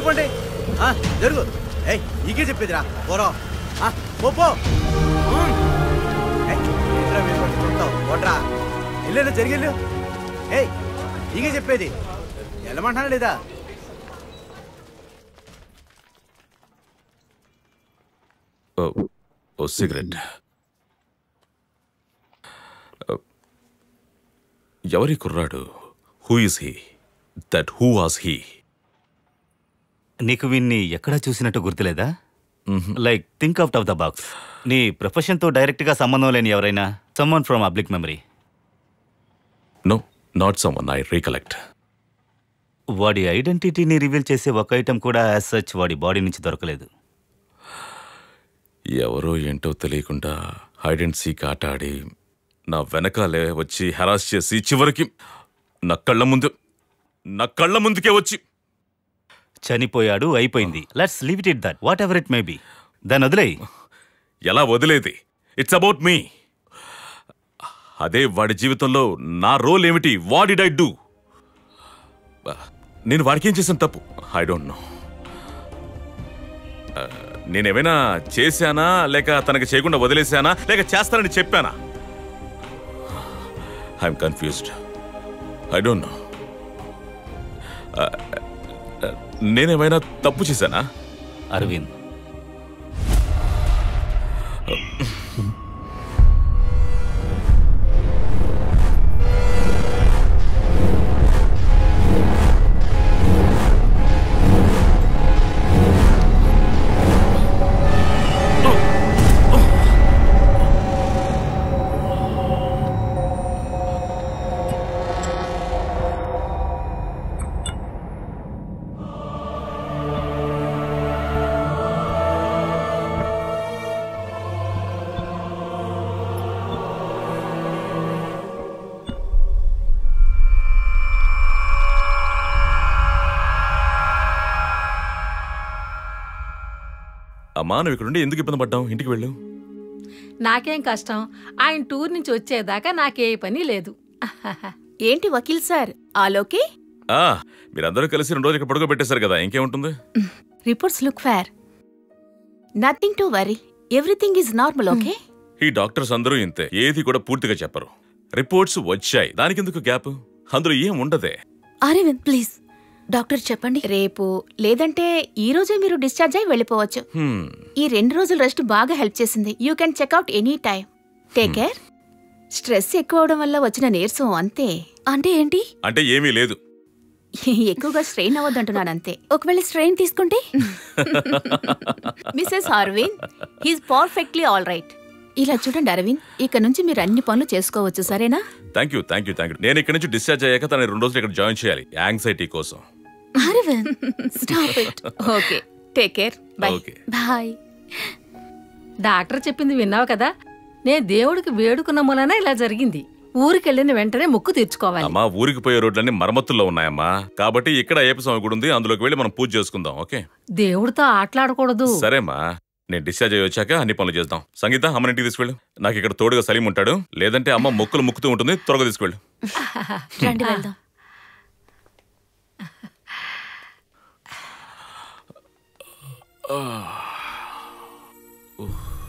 వెళ్ళిపోండి ఆ, జరుగు ఏయ్ నీకే చెప్పేదిరా పోరో ఆ, పో పో ఉమ్. ఏయ్, ఏంట్రా మీరు పట్టుకుంటావు? పోట్రా వెళ్ళేనా జరిగెళ్ళు ఏయ్ నీకే చెప్పేది వెళ్ళమంటానా లేదా ఓ ఓ సిగరెట్ ఓ, ఎవరి కుర్రాడు who is he that who was he నీకు వీన్ని ఎక్కడా చూసినట్టు గుర్తులేదా like think out of the box నీ ప్రొఫెషన్తో డైరెక్ట్గా సంబంధం లేని ఎవరైనా someone from public memory no not someone I recollect వాడి ఐడెంటిటీని రివీల్ చేసే ఒక ఐటెం కూడా యాజ్ సచ్ వాడి బాడీ నుంచి దొరకలేదు ఎవరో ఏంటో తెలియకుండా హైడ్ అండ్ సీక్ ఆట ఆడి నా వెనకాలే వచ్చి హెరాస్ చేసి చివరికి నా కళ్ళ ముందు నా కళ్ళ ముందుకే వచ్చి చనిపోయాడు అయిపోయింది let's leave it it that whatever it may be దాన్ని వదిలేయి ఎలా వదిలేది ఇట్స్ అబౌట్ మీ అదే వాడి జీవితంలో నా రోల్ ఏమిటి వాట్ డిడ్ ఐ డూ నేను వాడికి ఏం చేశాను తప్పు ఐ డోంట్ నో నేనేమైనా చేశానా లేక తనకి చేయకుండా వదిలేశానా లేక చేస్తానని చెప్పానా I'm confused I don't know నేనేమైనా తప్పు చేశానా అరవింద్ అమ్మా నువ్వు ఇక్కడ నుండి ఎందుకు ఇబ్బంది పడ్డావు ఇంటికి వెళ్ళు నాకేం కష్టం ఆయన టూర్ నుంచి వచ్చేదాకా నాకే పని లేదు ఏంటి వకీల్ సార్ ఆలోకి ఆ మీరందరూ కలిసి రెండు రోజులు ఇక్కడ పడుకోబెట్టేశారు కదా ఇంకేముంటుంది reports look fair nothing to worry everything is normal okay ఈ డాక్టర్స్ అందరూ ఇంతే ఏది కూడా పూర్తిగా చెప్పరు రిపోర్ట్స్ వచ్చాయి దానికి ఎందుకు గ్యాప్ అందులో ఏం ఉండదే అరవింద్ ప్లీజ్ డాక్టర్ చెప్పండి రేపు లేదంటే ఈ రోజే మీరు డిశ్చార్జ్ అయి వెళ్ళిపోవచ్చు హ్మ్, ఈ రెండు రోజులు రెస్ట్ బాగా హెల్ప్ చేసింది you can check out any time take care stress ఎక్కువ అవడం వల్ల వచ్చిన నీరసం అంతే అంటే ఏంటి అంటే ఏమీ లేదు ఎక్కువగా స్ట్రెయిన్ అవ్వద్దంటున్నాను అంతే ఒకవేళ స్ట్రెయిన్ తీసుకుంటే Mrs Aravind he's perfectly all right ఇలా చూడండి అరవింద్ ఇక నుంచి మీరు అన్ని పనులు చేసుకోవచ్చు సరేనా thank you thank you thank you నేను ఇక్కడ నుంచి డిశ్చార్జ్ అయ్యాక తన రెండు రోజులు ఇక్కడ జాయిన్ చేయాలి యాంగ్జైటీ కోసం Aravind stop it okay take care bye okay bye doctor చెప్పింది విన్నావు కదా నేను దేవుడికి వేడుకున్న మూలన ఇలా జరిగింది ఊరికెళ్ళిన వెంటనే మొక్కు తీర్చుకోవాలి అమ్మా ఊరికి పోయే రోడ్లన్నీ మరమ్మతుల్లో ఉన్నాయమ్మా కాబట్టి ఇక్కడ అయ్యప్ప స్వామి గుడి ఉంది అందులోకి వెళ్ళి మనం పూజ చేసుకుందాం ఓకే దేవుడితో ఆటలాడకూడదు సరేమ్మా నేను డిశ్చార్జ్ అయ్యి వచ్చాక అన్ని పనులు చేద్దాం సంగీత అమ్మని ఇంటికి తీసుకెళ్ళు నాకు ఇక్కడ తోడుగా సలీం ఉంటాడు లేదంటే అమ్మ మొక్కులు ముక్కుతూ ఉంటుంది త్వరగా తీసుకెళ్ళు రండి వెళ్దాం ఉహ్.